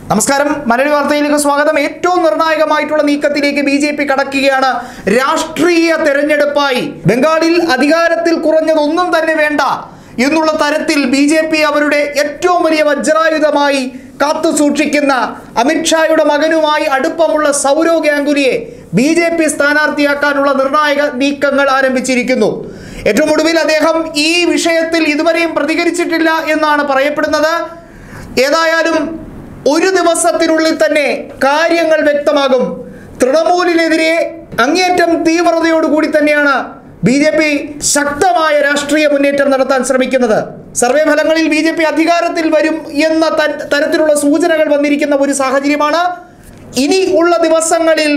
നമസ്കാരം മലയാളി വാർത്തയിലേക്ക് സ്വാഗതം ഏറ്റവും നിർണായകമായിട്ടുള്ള നീക്കത്തിലേക്ക് ബി ജെ പി കടക്കുകയാണ് രാഷ്ട്രീയ തെരഞ്ഞെടുപ്പായി ബംഗാളിൽ അധികാരത്തിൽ കുറഞ്ഞതൊന്നും തന്നെ വേണ്ട എന്നുള്ള തരത്തിൽ ബി ജെ പി അവരുടെ ഏറ്റവും വലിയ വജ്രായുധമായി കാത്തു സൂക്ഷിക്കുന്ന അമിത്ഷായുടെ മകനുമായി അടുപ്പമുള്ള സൗരവ് ഗാംഗുലിയെ ബി ജെ പി സ്ഥാനാർത്ഥിയാക്കാനുള്ള നിർണായക നീക്കങ്ങൾ ആരംഭിച്ചിരിക്കുന്നു ഏറ്റവും ഒടുവിൽ അദ്ദേഹം ഈ വിഷയത്തിൽ ഇതുവരെയും പ്രതികരിച്ചിട്ടില്ല എന്നാണ് പറയപ്പെടുന്നത് ഏതായാലും ഒരു ദിവസത്തിനുള്ളിൽ തന്നെ കാര്യങ്ങൾ വ്യക്തമാകും തൃണമൂലിനെതിരെ അങ്ങേയറ്റം തീവ്രതയോടുകൂടി തന്നെയാണ് ബി ജെ പി ശക്തമായ രാഷ്ട്രീയ മുന്നേറ്റം നടത്താൻ ശ്രമിക്കുന്നത് സർവേ ഫലങ്ങളിൽ ബി ജെ പി അധികാരത്തിൽ വരും എന്ന ത- തരത്തിലുള്ള സൂചനകൾ വന്നിരിക്കുന്ന ഒരു സാഹചര്യമാണ് ഇനി ഉള്ള ദിവസങ്ങളിൽ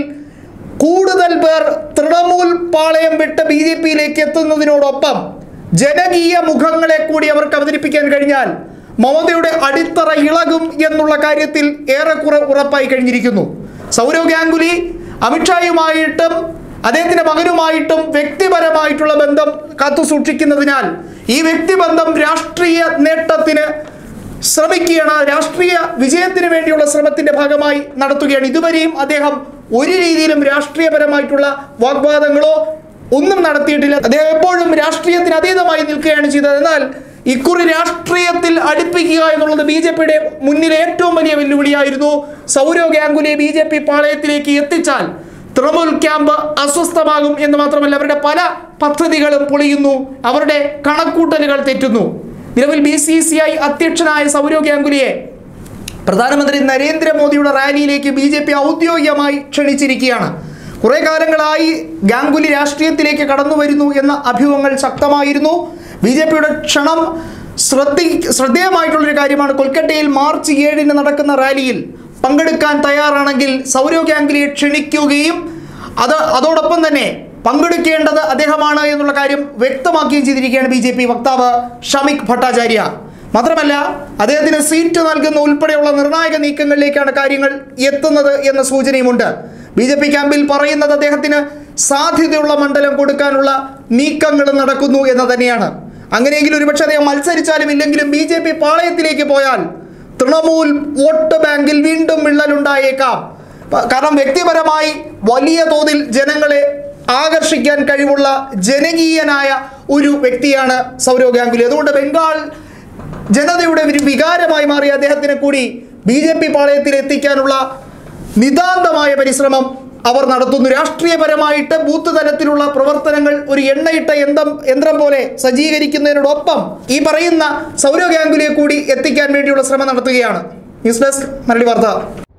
കൂടുതൽ പേർ തൃണമൂൽ പാളയം വിട്ട് ബി ജെ പിയിലേക്ക് എത്തുന്നതിനോടൊപ്പം ജനകീയ മുഖങ്ങളെ കൂടി അവർക്ക് അവതരിപ്പിക്കാൻ കഴിഞ്ഞാൽ മമതയുടെ അടിത്തറ ഇളകും എന്നുള്ള കാര്യത്തിൽ ഏറെക്കുറെ ഉറപ്പായി കഴിഞ്ഞിരിക്കുന്നു സൗരവ് ഗാംഗുലി അമിത്ഷായുമായിട്ടും അദ്ദേഹത്തിന്റെ മകനുമായിട്ടും വ്യക്തിപരമായിട്ടുള്ള ബന്ധം കാത്തു സൂക്ഷിക്കുന്നതിനാൽ ഈ വ്യക്തിബന്ധം രാഷ്ട്രീയ നേട്ടത്തിന് ശ്രമിക്കുകയാണ് രാഷ്ട്രീയ വിജയത്തിന് വേണ്ടിയുള്ള ശ്രമത്തിന്റെ ഭാഗമായി നടത്തുകയാണ് ഇതുവരെയും അദ്ദേഹം ഒരു രീതിയിലും രാഷ്ട്രീയപരമായിട്ടുള്ള വാഗ്വാദങ്ങളോ ഒന്നും നടത്തിയിട്ടില്ല അദ്ദേഹം എപ്പോഴും രാഷ്ട്രീയത്തിന് അതീതമായി നിൽക്കുകയാണ് ചെയ്തത് എന്നാൽ ഇക്കുറി രാഷ്ട്രീയത്തിൽ അടുപ്പിക്കുക എന്നുള്ളത് ബി ജെ പിയുടെ മുന്നിലെ ഏറ്റവും വലിയ വെല്ലുവിളിയായിരുന്നു സൗരവ് ഗാംഗുലിയെ ബി ജെ പി പാളയത്തിലേക്ക് എത്തിച്ചാൽ തൃണമൂൽ ക്യാമ്പ് അസ്വസ്ഥമാകും എന്ന് മാത്രമല്ല അവരുടെ പല പദ്ധതികളും പൊളിയുന്നു അവരുടെ കണക്കൂട്ടലുകൾ തെറ്റുന്നു നിലവിൽ ബി സി സി ഐ അധ്യക്ഷനായ സൗരവ് ഗാംഗുലിയെ പ്രധാനമന്ത്രി നരേന്ദ്രമോദിയുടെ റാലിയിലേക്ക് ബി ജെ പി ഔദ്യോഗികമായി ക്ഷണിച്ചിരിക്കുകയാണ് കുറെ കാലങ്ങളായി ഗാംഗുലി രാഷ്ട്രീയത്തിലേക്ക് കടന്നു വരുന്നു എന്ന അഭ്യൂഹങ്ങൾ ശക്തമായിരുന്നു ബി ജെ പിയുടെ ക്ഷണം ശ്രദ്ധി ശ്രദ്ധേയമായിട്ടുള്ളൊരു കാര്യമാണ് കൊൽക്കത്തയിൽ മാർച്ച് ഏഴിന് നടക്കുന്ന റാലിയിൽ പങ്കെടുക്കാൻ തയ്യാറാണെങ്കിൽ സൗരവ് ഗാംഗുലിയെ ക്ഷണിക്കുകയും അത് അതോടൊപ്പം തന്നെ പങ്കെടുക്കേണ്ടത് അദ്ദേഹമാണ് എന്നുള്ള കാര്യം വ്യക്തമാക്കുകയും ചെയ്തിരിക്കുകയാണ് ബി ജെ പി വക്താവ് ഷമിക് ഭട്ടാചാര്യ മാത്രമല്ല അദ്ദേഹത്തിന് സീറ്റ് നൽകുന്ന ഉൾപ്പെടെയുള്ള നിർണായക നീക്കങ്ങളിലേക്കാണ് കാര്യങ്ങൾ എത്തുന്നത് എന്ന സൂചനയുമുണ്ട് ബി ജെ പി ക്യാമ്പിൽ പറയുന്നത് അദ്ദേഹത്തിന് സാധ്യതയുള്ള മണ്ഡലം കൊടുക്കാനുള്ള നീക്കങ്ങൾ നടക്കുന്നു എന്ന് തന്നെയാണ് അങ്ങനെയെങ്കിൽ ഒരുപക്ഷെ അദ്ദേഹം മത്സരിച്ചാലും ഇല്ലെങ്കിലും ബി ജെ പി പാളയത്തിലേക്ക് പോയാൽ തൃണമൂൽ വോട്ട് ബാങ്കിൽ വീണ്ടും വിള്ളലുണ്ടായേക്കാം പ- കാരണം വ്യക്തിപരമായി വലിയ തോതിൽ ജനങ്ങളെ ആകർഷിക്കാൻ കഴിവുള്ള ജനകീയനായ ഒരു വ്യക്തിയാണ് സൗരവ് ഗാംഗുലി അതുകൊണ്ട് ബംഗാൾ ജനതയുടെ ഒരു വികാരമായി മാറിയ അദ്ദേഹത്തിനെ കൂടി ബി ജെ പി പാളയത്തിൽ എത്തിക്കാനുള്ള നിതാന്തമായ പരിശ്രമം അവർ നടത്തുന്നു രാഷ്ട്രീയപരമായിട്ട് ബൂത്ത് തലത്തിലുള്ള പ്രവർത്തനങ്ങൾ ഒരു എണ്ണയിട്ട യന്ത്രം യന്ത്രം പോലെ സജ്ജീകരിക്കുന്നതിനോടൊപ്പം ഈ പറയുന്ന സൗരവ് ഗാംഗുലിയെ കൂടി എത്തിക്കാൻ വേണ്ടിയുള്ള ശ്രമം നടത്തുകയാണ് ന്യൂസ് ഡെസ്ക് മരളി വാർത്ത